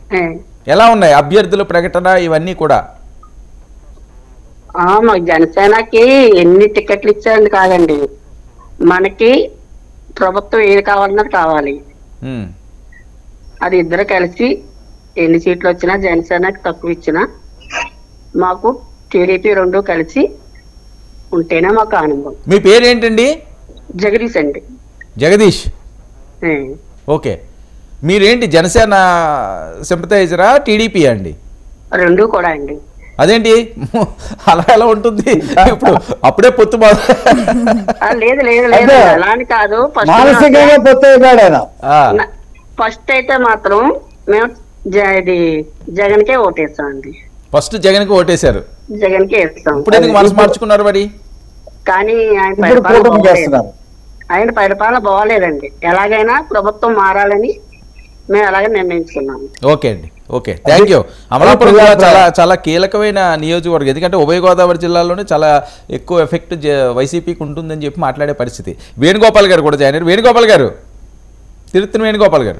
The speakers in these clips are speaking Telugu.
ఏ. ఎలా ఉన్నాయి అభ్యర్థుల ప్రకటన ఇవన్నీ కూడా ఆ, మాకు జనసేనకి ఎన్ని టికెట్లు ఇచ్చారని కాదండి మనకి ప్రభుత్వం ఏది కావాలన్నది కావాలి ఉమ్, అది ఇద్దరు కలిసి ఎన్ని సీట్లు వచ్చినా జనసేనకి తక్కువ ఇచ్చినా మాకు టీడీపీ రెండు కలిసి ఉంటేనే మాకు ఆనందం మీ పేరేంటండి జగదీష్ అండి జగదీష్ ఏ. ఓకే మీరేంటి జనసేన సింపతైజరా టీడీపీ అండి రెండు కూడా అండి అదేంటి అలా ఎలా ఉంటుంది ఇప్పుడు అప్పుడే పొత్తు మొద- ఆ, లేదు లేదు లేదు అదే. అలా అని కాదు మానసికంగా ఫస్ట్ పొత్తు అయిపోయాడు ఆయన ఆ, ఫస్ట్ అయితే మాత్రం మేము జ- ఇది జగన్ కే ఓటేస్తాం అండి ఫస్ట్ జగన్కి ఓటేశారు జగన్ కే వేస్తాం ఇప్పుడు ఎందుకు మనసు మార్చుకున్నారు మరి కానీ ఆయన ఇప్పుడు పరిపాలన కూటమి బాగోలేదు. చేస్తున్నారు ఆయన పరిపాలన బాగోలేదండి ఎలాగైనా ప్రభుత్వం మారాలని మేము అలాగే నిర్ణయించుకున్నాము ఓకే అండి ఓకే థ్యాంక్ యూ అమలాపురం జిల్లా చాలా చాలా కీలకమైన నియోజకవర్గం ఎందుకంటే ఉభయ గోదావరి జిల్లాలోనే చాలా ఎక్కువ ఎఫెక్ట్ జ- వైసీపీకి ఉంటుందని చెప్పి మాట్లాడే పరిస్థితి వేణుగోపాల్ గారు కూడా జాయిన్ అయ్యారు వేణుగోపాల్ గారు తిరుత్తని వేణుగోపాల్ గారు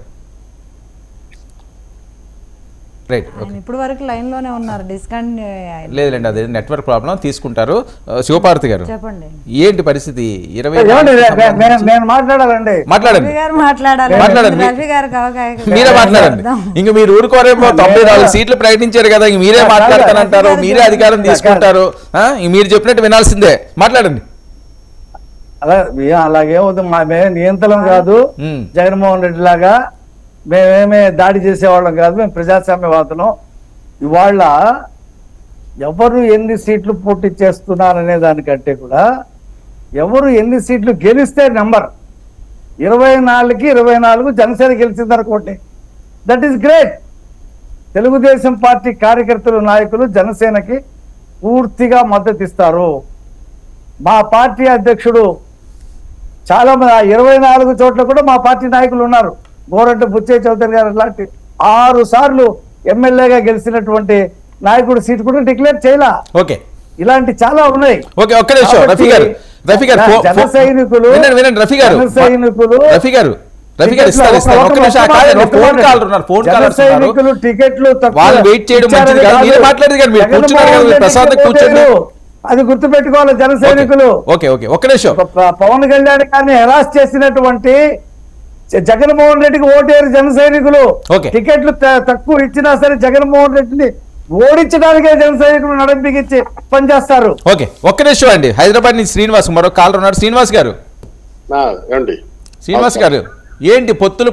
రైట్ ఓకే ఆయన ఇప్పుడు వరకు లైన్ లోనే ఉన్నారు డిస్కౌంట్ లేదులేండి అదే నెట్వర్క్ ప్రాబ్లం తీసుకుంటారు ఆ, శివపార్వతి గారు చెప్పండి ఏంటి పరిస్థితి ఇరవై ఏమండి నాలుగుకి నే- నే- సంబంధించి- నేను మాట్లాడాలండి మాట్లాడండి రవి గారు మాట్లాడాలి మాట్లాడండి. రవి గారు కావకాయ మీరే మాట్లాడండి ఇంక మీరు ఊరుకోరేమో తొంభై నాలుగు సీట్లు ప్రకటించారు కదా ఇంక మీరే మాట్లాడతానంటారు మీరే అధికారం తీసుకుంటారు ఆ, ఇంక మీరు చెప్పినట్టు వినాల్సిందే మాట్లాడండి అలా ఏ- అలాగే ఉంది మా మేము నియంత్రణ కాదు ఉమ్. జగన్మోహన్ రెడ్డి లాగా మేమేమే దాడి చేసేవాళ్ళం కాదు మేము ప్రజాస్వామ్యవాదులం ఇవాళ ఎవరు ఎన్ని సీట్లు పోటీ చేస్తున్నారనే దానికంటే కూడా ఎవరు ఎన్ని సీట్లు గెలిస్తే నెంబర్ ఇరవై నాలుగుకి ఇరవై నాలుగు జనసేన గెలిచింది అనుకోండి that is great Telugu Desam party కార్యకర్తలు నాయకులు జనసేనకి పూర్తిగా మద్దతు ఇస్తారు మా పార్టీ అధ్యక్షుడు చాలా మంది ఆ ఇరవై నాలుగు చోట్ల కూడా మా పార్టీ నాయకులు ఉన్నారు గోరంట బుచ్చయ్య చౌదరి గారు లాంటి ఆరు సార్లు ఎమ్మెల్యేగా గెలిచినటువంటి నాయకుడు సీట్ కూడా డిక్లేర్ చేయలా ఓకే ఇలాంటి చాలా ఉన్నాయి ఓకే ఒక్క నిమిషం కాబట్టి రఫీ గారు రఫీ గారు ఫో- జన ఫో- సైనికులు వినండి వినండి రఫీ గారు జన సైనికులు రఫీ గారు రఫీ గారు ఇస్తారు ఇస్తారు ఒక్క నిమిషం ఆ కాదండి ఫోన్ కాల్ ఉన్నారు ఫోన్ జన కాల్ ఉన్నారు సైనికులు టికెట్లు తక్కువ వాళ్ళు వెయిట్ చేయడం మంచిది కాదు. ఇచ్చారని మీరే మాట్లాడేది కాదు. మీరు జగన్మోహన్ కూర్చున్నారు కదా, మీరు రెడ్డికి ప్రశాంతంగా కూర్చోండి. ఓటేరు. అది గుర్తు పెట్టుకోవాలి జన సైనికులు ఓకే ఓకే ఒక్క నిమిషం ప- ప- పవన్ కళ్యాణ్ గారిని హెరాస్ చేసినటువంటి జ- జగన్మోహన్ రెడ్డికి ఓటేరు జన సైనికులు ఓకే. టికెట్లు త- తక్కువ ఇచ్చినా సరే జగన్మోహన్ రెడ్డిని ఓడించడానికే జన సైనికులు నడిపించి పనిచేస్తారు ఓకే ఒక్క నిమిషం అండి హైదరాబాద్ నుంచి శ్రీనివాస్ మరో కాల్ ఉన్నారు శ్రీనివాస్ గారు ఆ, ఏమండి శ్రీనివాస్ గారు ఏంటి పొత్తుల